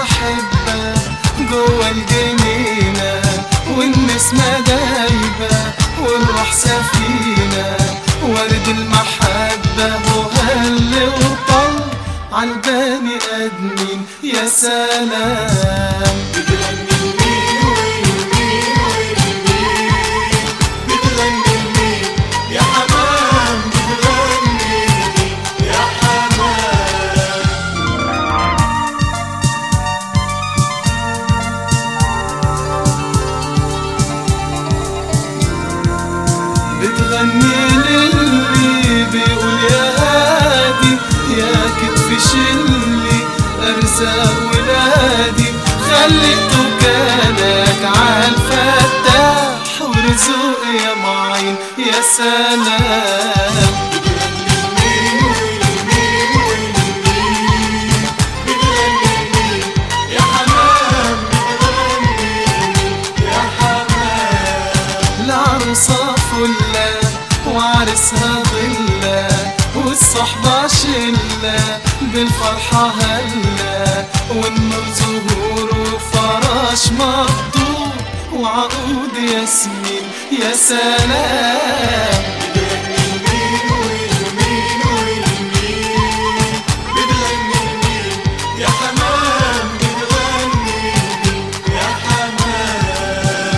أحبة جوا الجنينة والنسمة دايبة والروح سفينة ورد المحبة وهل وطل عالبني آدمين يا سلام بتغني لمين ولمين ولمين بتغني لمين يا حمام بتغني لمين يا حمام بتغني للي بيقول يا هادي يا كتف شلي ارزاق ولادي خليته كانك عالفتاح ورزق يا معين يا سلام بتغني لمين ولمين بتغني لمين يا حمام بتغني لمين يا حمام العروسة فلة وعرسها ضلة والصحبة شلة بالفرحة هلة والنور زهور وفراش مقطوع وعقود ياسمين يا سلام بتغني لمين ولمين ولمين بتغني لمين يا حمام بتغني لمين يا حمام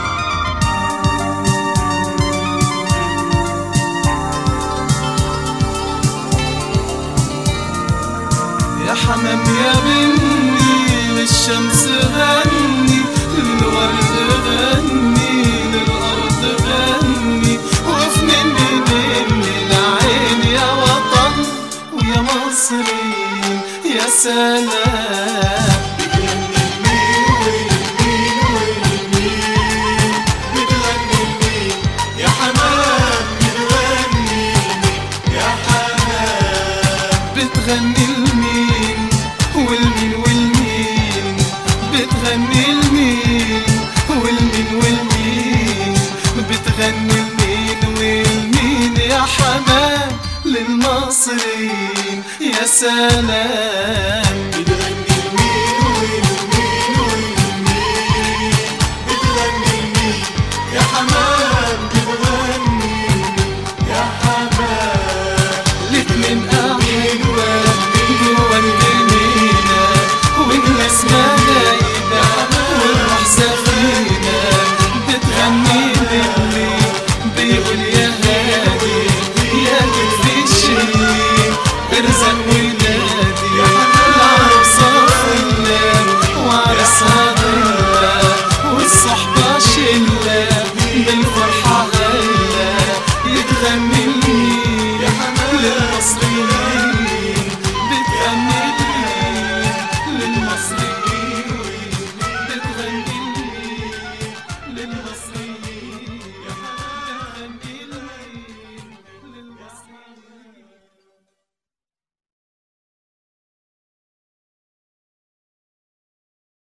يا حمام يا بني للشمس غني للورد غني للأرض غني وفي من العين يا وطن ويا مصرين يا سلام بتغني لمين ولمين ولمين بتغني لمين يا حمام بتغني لمين يا حمام بتغني لمين والمين والمين بتغني لمين والمين والمين بتغني لمين والمين يا حمام للمصريين يا سلام